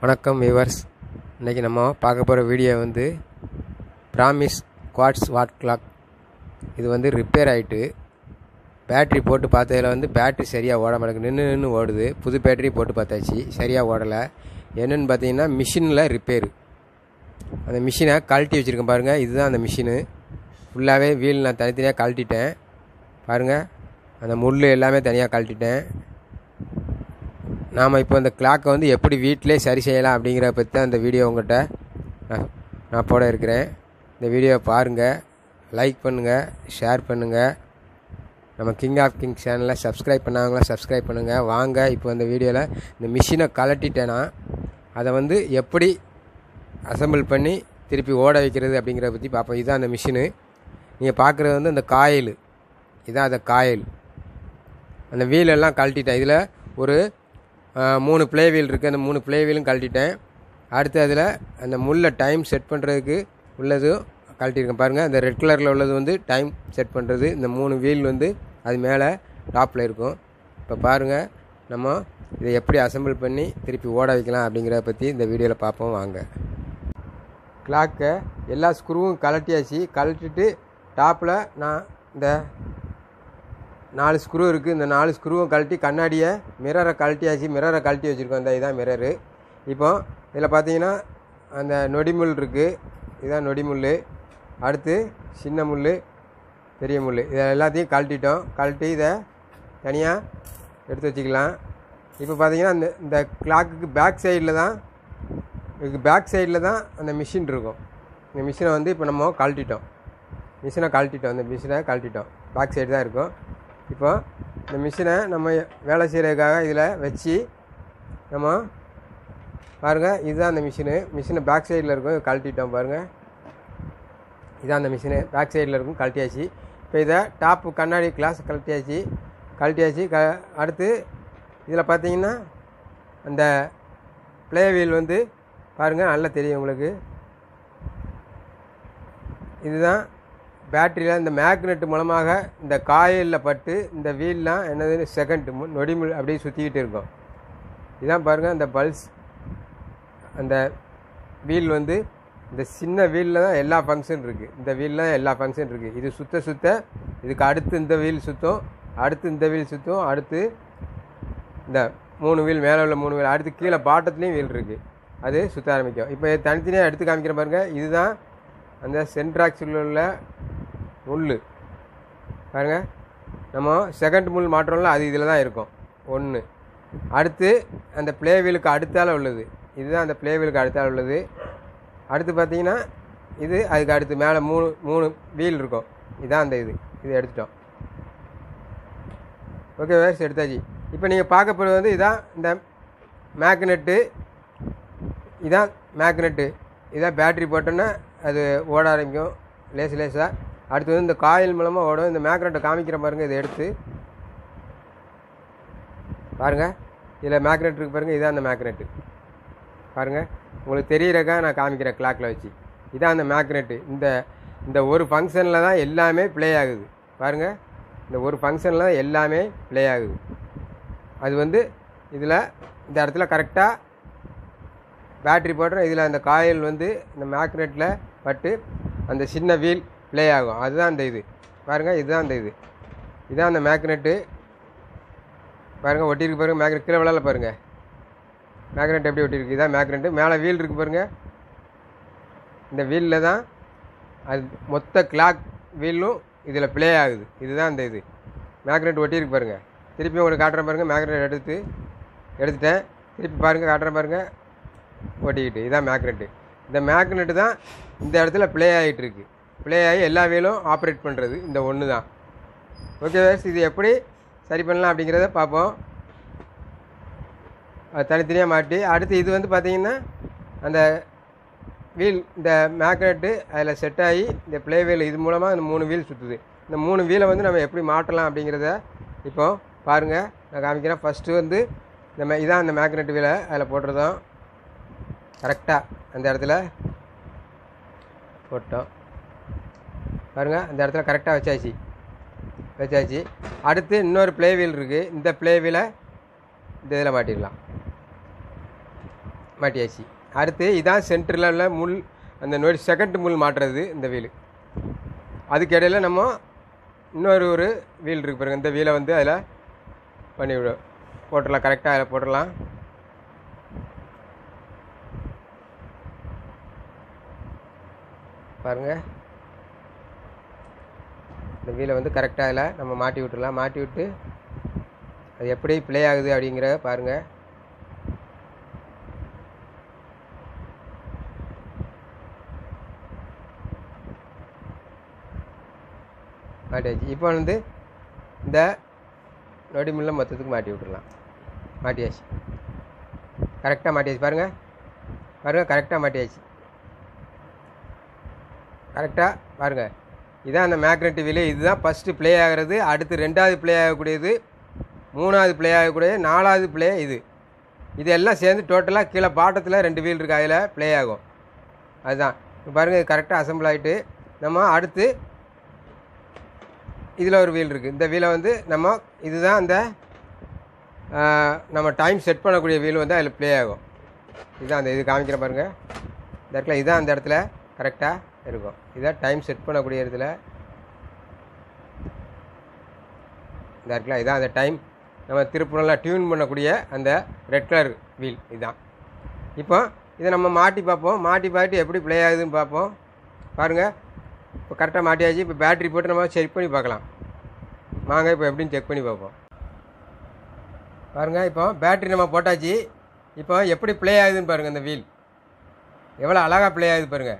வணக்கம் வியூவர்ஸ் இன்றைக்கி நம்ம பார்க்க போகிற வீடியோ வந்து ப்ராமிஸ் குவாட்ஸ் வாட் கிளாக் இது வந்து ரிப்பேர் ஆகிட்டு பேட்ரி போட்டு பார்த்ததில் வந்து பேட்ரி சரியாக ஓட மாட்டேங்குது நின்று நின்று ஓடுது புது பேட்ரி போட்டு பார்த்தாச்சு சரியாக ஓடலை என்னென்னு பார்த்தீங்கன்னா மிஷினில் ரிப்பேரு அந்த மிஷினை கழட்டி வச்சுருக்கேன் பாருங்கள் இதுதான் அந்த மிஷினு ஃபுல்லாகவே வீல் நான் தனித்தனியாக கழட்டிட்டேன் பாருங்கள் அந்த முள் எல்லாமே தனியாக கழட்டிட்டேன் நாம் இப்போ இந்த கிளாக்கை வந்து எப்படி வீட்டிலே சரி செய்யலாம் அப்படிங்கிற பற்றி தான் இந்த வீடியோ உங்கள்கிட்ட நான் நான் போட இருக்கிறேன் இந்த வீடியோவை பாருங்கள் லைக் பண்ணுங்கள் ஷேர் பண்ணுங்கள் நம்ம கிங் ஆஃப் கிங் சேனலை சப்ஸ்கிரைப் பண்ணாங்களா சப்ஸ்கிரைப் பண்ணுங்கள் வாங்க இப்போ இந்த வீடியோவில் இந்த மிஷினை கலட்டிட்டேன்னா அதை வந்து எப்படி அசம்பிள் பண்ணி திருப்பி ஓட வைக்கிறது அப்படிங்கிறத பற்றி பார்ப்போம் இதுதான் அந்த மிஷினு நீங்கள் பார்க்குறது வந்து அந்த காயில் இதான் அந்த காயில் அந்த வீலெல்லாம் கழட்டிட்டேன் இதில் ஒரு ஆஹ், மூணு ப்ளே வீல் இருக்குது அந்த மூணு ப்ளே வீலும் கழட்டிட்டேன் அடுத்து அதில் அந்த முள்ள டைம் செட் பண்ணுறதுக்கு உள்ளதும் கழட்டியிருக்கேன் பாருங்கள் அந்த ரெட் கலரில் உள்ளது வந்து டைம் செட் பண்ணுறது இந்த மூணு வீல் வந்து அது மேலே டாப்பில் இருக்கும் இப்போ பாருங்கள் நம்ம இதை எப்படி அசெம்பிள் பண்ணி திருப்பி ஓட வைக்கலாம் அப்படிங்கிறத பற்றி இந்த வீடியோவில் பார்ப்போம் வாங்க கிளாக்கை எல்லா ஸ்க்ரூவும் கழட்டியாச்சு கழட்டிட்டு டாப்பில் நான் இந்த நாலு ஸ்க்ரூ இருக்குது இந்த நாலு ஸ்க்ரூவும் கழட்டி கண்ணாடியை மிரரை கழட்டியாச்சு மிரரை கழட்டி வச்சுருக்கோம் இந்த இதான் மிரரு இப்போ இதில் பார்த்தீங்கன்னா அந்த நொடிமுள் இருக்குது இதுதான் நொடிமுள் அடுத்து சின்ன முள் பெரிய முள் இதை எல்லாத்தையும் கழட்டிட்டோம் கழட்டி இதை தனியாக எடுத்து வச்சுக்கலாம் இப்போ பார்த்தீங்கன்னா இந்த இந்த கிளாக்குக்கு பேக் சைடில் தான் இதுக்கு பேக் சைடில் தான் அந்த மிஷின் இருக்கும் இந்த மிஷினை வந்து இப்போ நம்ம கழட்டிட்டோம் மிஷினை கழட்டிட்டோம் இந்த மிஷினை கழட்டிட்டோம் பேக் சைடு தான் இருக்கும் இப்போ இந்த மிஷினை நம்ம வேலை செய்கிறதுக்காக இதில் வச்சு நம்ம பாருங்கள் இதுதான் அந்த மிஷினு மிஷினை பேக் சைடில் இருக்கும் இது கழட்டிட்டோம் பாருங்கள் இதான் அந்த மிஷினு பேக் சைடில் இருக்கும் கழட்டியாச்சு இப்போ இதை டாப்பு கண்ணாடி கிளாஸ் கழட்டியாச்சு கழட்டியாச்சு க அடுத்து இதில் பார்த்தீங்கன்னா அந்த ப்ளே வீல் வந்து பாருங்கள் நல்லா தெரியும் உங்களுக்கு இதுதான் பேட்டரியில் இந்த மேக்னெட் மூலமாக இந்த காயிலில் பட்டு இந்த வீல்லாம் என்னது செகண்ட் நொடி மு- அப்படியே சுற்றிக்கிட்டு இருக்கும் இதான் பாருங்கள் அந்த பல்ஸ் அந்த வீல் வந்து இந்த சின்ன வீலில் தான் எல்லா ஃபங்க்ஷன் இருக்குது இந்த வீலில் தான் எல்லா ஃபங்க்ஷன் இருக்குது இது சுத்த சுத்த இதுக்கு அடுத்து இந்த வீல் சுற்றும் அடுத்து இந்த வீல் சுற்றும் அடுத்து இந்த மூணு வீல் மேலே உள்ள மூணு வீல் அடுத்து கீழே பாட்டத்துலேயும் வீல் இருக்குது அது சுற்ற ஆரம்பிக்கும் இப்போ தனித்தனியாக எடுத்து காமிக்கிற பாருங்க இதுதான் அந்த சென்ட்ராக்ஸில் உள்ள முள் பாருங்க நம்ம செகண்ட் முள் மாற்றோம்ல அது இதில் தான் இருக்கும் ஒன்று அடுத்து அந்த ப்ளே வீலுக்கு அடுத்தால உள்ளது இதுதான் அந்த ப்ளே வீலுக்கு அடுத்தால உள்ளது அடுத்து பார்த்தீங்கன்னா இது அதுக்கு அடுத்து மேலே மூணு மூணு வீல் இருக்கும் இதான் அந்த இது இது எடுத்துட்டோம் ஓகே வேர்ஸ் எடுத்தாச்சு இப்போ நீங்கள் பார்க்க போகிறது வந்து இதான் இந்த மேக்னெட்டு இதான் மேக்னெட்டு இதான் பேட்ரி போட்டோன்னா அது ஓட ஆரம்பிக்கும் லேசு லேசாக அடுத்து வந்து இந்த காயில் மூலமாக ஓடும் இந்த மேக்னெட்டை காமிக்கிற பாருங்கள் இதை எடுத்து பாருங்கள் இதில் மேக்னெட் இருக்கு பாருங்கள் இதான் அந்த மேக்னெட்டு பாருங்கள் உங்களுக்கு தெரியறக்கா நான் காமிக்கிறேன் கிளாக்கில் வச்சு இதான் அந்த மேக்னெட்டு இந்த இந்த ஒரு ஃபங்க்ஷனில் தான் எல்லாமே ப்ளே ஆகுது பாருங்கள் இந்த ஒரு ஃபங்க்ஷனில் தான் எல்லாமே ப்ளே ஆகுது அது வந்து இதில் இந்த இடத்துல கரெக்டாக பேட்ரி போடுறோம் இதில் அந்த காயில் வந்து இந்த மேக்னெட்டில் பட்டு அந்த சின்ன வீல் ப்ளே ஆகும் அதுதான் அந்த இது பாருங்கள் இதுதான் அந்த இது இதுதான் அந்த மேக்னெட்டு பாருங்கள் ஒட்டியிருக்கு பாருங்கள் மேக்னெட் கீழே விளாட பாருங்கள் மேக்னெட் எப்படி ஒட்டியிருக்கு இதான் மேக்னெட்டு மேலே வீல் இருக்குது பாருங்கள் இந்த வீலில் தான் அது மொத்த கிளாக் வீலும் இதில் ப்ளே ஆகுது இதுதான் இந்த இது மேக்னெட் ஒட்டியிருக்கு பாருங்கள் திருப்பி உங்களுக்கு காட்டுறேன் பாருங்கள் மேக்னெட் எடுத்து எடுத்துட்டேன் திருப்பி பாருங்கள் காட்டுறேன் பாருங்கள் ஓட்டிக்கிட்டு இதான் மேக்னெட்டு இந்த மேக்னெட்டு தான் இந்த இடத்துல ப்ளே ஆகிட்டு இருக்கு ப்ளே ஆகி எல்லா வீலும் ஆப்ரேட் பண்ணுறது இந்த ஒன்று தான் ஓகே வேர்ஸ் இது எப்படி சரி பண்ணலாம் அப்படிங்கிறத பார்ப்போம் அது தனித்தனியாக மாட்டி அடுத்து இது வந்து பார்த்தீங்கன்னா அந்த வீல் இந்த மேக்னெட்டு அதில் செட் ஆகி இந்த ப்ளே வீல் இது மூலமாக இந்த மூணு வீல் சுற்றுது இந்த மூணு வீலை வந்து நம்ம எப்படி மாட்டலாம் அப்படிங்கிறத இப்போ பாருங்கள் நான் காமிக்கிறேன் ஃபஸ்ட்டு வந்து இந்த மே இதான் அந்த மேக்னெட் வீலை அதில் போட்டுருந்தோம் கரெக்டாக அந்த இடத்துல போட்டோம் பாருங்கள் அந்த இடத்துல கரெக்டாக வச்சாச்சு வச்சாச்சு அடுத்து இன்னொரு ப்ளே வீல் இருக்குது இந்த ப்ளே வீலை இந்த இதில் மாட்டிடலாம் மாட்டியாச்சு அடுத்து இதான் சென்டரில் உள்ள முள் அந்த நொடி செகண்ட் முள் மாட்டுறது இந்த வீல் அதுக்கு இடையில நம்ம இன்னொரு ஒரு வீல் இருக்கு பாருங்க இந்த வீலை வந்து அதில் பண்ணி விடும் போட்டுடலாம் கரெக்டாக அதில் போட்டுடலாம் பாருங்கள் இந்த வீலை வந்து கரெக்டாக அதில் நம்ம மாட்டி விட்டுடலாம் மாட்டி விட்டு அது எப்படி ப்ளே ஆகுது அப்படிங்கிறத பாருங்கள் மாட்டியாச்சு இப்போ வந்து இந்த நொடி முள்ள மொத்தத்துக்கு மாட்டி விட்டுடலாம் மாட்டியாச்சு கரெக்டாக மாட்டியாச்சு பாருங்கள் பாருங்கள் கரெக்டாக மாட்டியாச்சு கரெக்டாக பாருங்கள் இதான் அந்த மேக்னெட் வீலு இதுதான் ஃபஸ்ட்டு ப்ளே ஆகிறது அடுத்து ரெண்டாவது ப்ளே ஆகக்கூடியது மூணாவது ப்ளே ஆகக்கூடியது நாலாவது ப்ளே இது இதெல்லாம் சேர்ந்து டோட்டலாக கீழே பாட்டத்தில் ரெண்டு வீல் இருக்குது அதில் ப்ளே ஆகும் அதுதான் இப்போ பாருங்கள் இது கரெக்டாக அசம்பிள் ஆகிட்டு நம்ம அடுத்து இதில் ஒரு வீல் இருக்குது இந்த வீலை வந்து நம்ம இதுதான் அந்த ஆஹ், நம்ம டைம் செட் பண்ணக்கூடிய வீல் வந்து அதில் ப்ளே ஆகும் இதுதான் அந்த இது காமிக்கிற பாருங்கள் இந்த இடத்துல இதுதான் அந்த இடத்துல கரெக்டாக இருக்கும் இதான் டைம் செட் பண்ணக்கூடிய இடத்துல இந்த இடத்துல இதான் அந்த டைம் நம்ம திருப்பூரெல்லாம் டியூன் பண்ணக்கூடிய அந்த ரெட் கலர் வீல் இதுதான் இப்போ இதை நம்ம மாட்டி பார்ப்போம் மாட்டி பார்த்து எப்படி ப்ளே ஆகுதுன்னு பார்ப்போம் பாருங்கள் இப்போ கரெக்டாக மாட்டியாச்சு இப்போ பேட்டரி போட்டு நம்ம செக் பண்ணி பார்க்கலாம் வாங்க இப்போ எப்படின்னு செக் பண்ணி பார்ப்போம் பாருங்கள் இப்போ பேட்டரி நம்ம போட்டாச்சு இப்போ எப்படி ப்ளே ஆகுதுன்னு பாருங்கள் இந்த வீல் எவ்வளோ அழகாக ப்ளே ஆகுது பாருங்கள்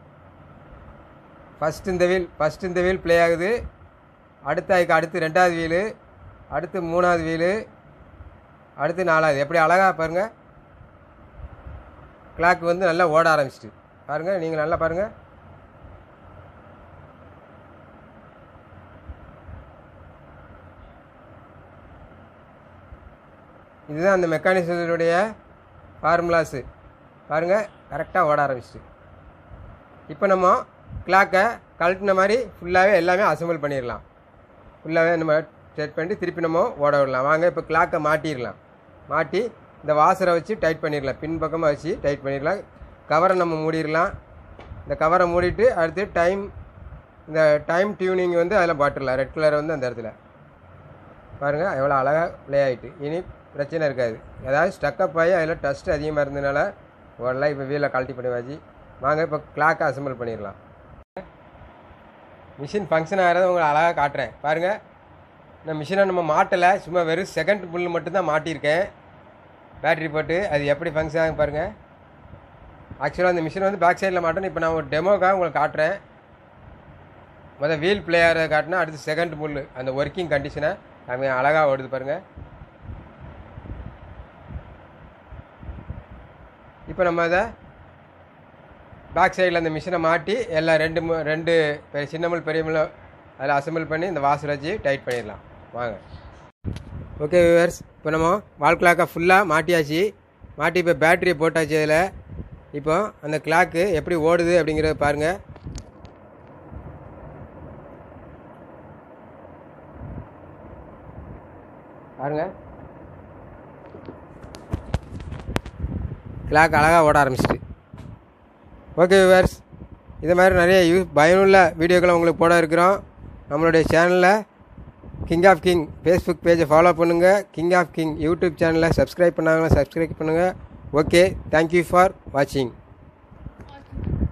ஃபஸ்ட் இந்த வீல் ஃபஸ்ட் இந்த வீல் ப்ளே ஆகுது அடுத்து அதுக்கு அடுத்து ரெண்டாவது வீலு அடுத்து மூணாவது வீலு அடுத்து நாலாவது எப்படி அழகாக பாருங்கள் கிளாக் வந்து நல்லா ஓட ஆரம்பிச்சிட்டு பாருங்கள் நீங்கள் நல்லா பாருங்கள் இதுதான் அந்த மெக்கானிசத்துடைய ஃபார்முலாஸு பாருங்கள் கரெக்டாக ஓட ஆரம்பிச்சிட்டு இப்போ நம்ம கிளாக்கை கழட்டின மாதிரி ஃபுல்லாகவே எல்லாமே அசம்பிள் பண்ணிடலாம் ஃபுல்லாகவே நம்ம செட் பண்ணிட்டு திருப்பி நம்ம ஓட விடலாம் வாங்க இப்போ கிளாக்கை மாட்டிடலாம் மாட்டி இந்த வாசரை வச்சு டைட் பண்ணிடலாம் பின் பக்கமாக வச்சு டைட் பண்ணிடலாம் கவரை நம்ம மூடிடலாம் இந்த கவரை மூடிட்டு அடுத்து டைம் இந்த டைம் டியூனிங் வந்து அதில் பாட்டுடலாம் ரெட் கலர் வந்து அந்த இடத்துல பாருங்கள் எவ்வளோ அழகாக ப்ளே ஆகிட்டு இனி பிரச்சனை இருக்காது ஏதாவது ஸ்டக்கப் ஆகி அதில் டஸ்ட் அதிகமாக இருந்ததுனால ஓடலாம் இப்போ வீலை கழட்டி பண்ணி வச்சு வாங்க இப்போ கிளாக்கை அசம்பிள் பண்ணிடலாம் மிஷின் ஃபங்க்ஷன் ஆகிறத உங்களை அழகாக காட்டுறேன் பாருங்கள் இந்த மிஷினை நம்ம மாட்டலை சும்மா வெறும் செகண்ட் புல் மட்டும்தான் மாட்டியிருக்கேன் பேட்டரி போட்டு அது எப்படி ஃபங்க்ஷன் ஆகும் பாருங்கள் ஆக்சுவலாக அந்த மிஷின் வந்து பேக் சைடில் மாட்டேன் இப்போ நான் ஒரு டெமோக்காக உங்களுக்கு காட்டுறேன் முதல் வீல் பிளேயரை காட்டினா அடுத்து செகண்ட் புல் அந்த ஒர்க்கிங் கண்டிஷனை அவங்க அழகாக ஓடுது பாருங்கள் இப்போ நம்ம அதை பேக் சைடில் அந்த மிஷினை மாட்டி எல்லாம் ரெண்டு மு- ரெண்டு பெரிய சின்ன முள் பெரிய முள் அதில் அசம்பிள் பண்ணி இந்த வாசல் வச்சு டைட் பண்ணிடலாம் வாங்க ஓகே வியூவர்ஸ் இப்போ நம்ம வால் கிளாக்கை ஃபுல்லாக மாட்டியாச்சு மாட்டி இப்போ பேட்டரியை போட்டாச்சு அதில் இப்போ அந்த கிளாக்கு எப்படி ஓடுது அப்படிங்கிறத பாருங்கள் பாருங்க கிளாக் அழகாக ஓட ஆரம்பிச்சிட்டு ஓகே விவர்ஸ் இது மாதிரி நிறைய யூ பயனுள்ள வீடியோக்களை உங்களுக்கு போட இருக்கிறோம் நம்மளுடைய சேனலில் கிங் ஆஃப் கிங் ஃபேஸ்புக் பேஜை ஃபாலோ பண்ணுங்கள் கிங் ஆஃப் கிங் யூடியூப் சேனலை சப்ஸ்கிரைப் பண்ணாங்கன்னா சப்ஸ்கிரைப் பண்ணுங்கள் ஓகே தேங்க்யூ ஃபார் வாட்சிங்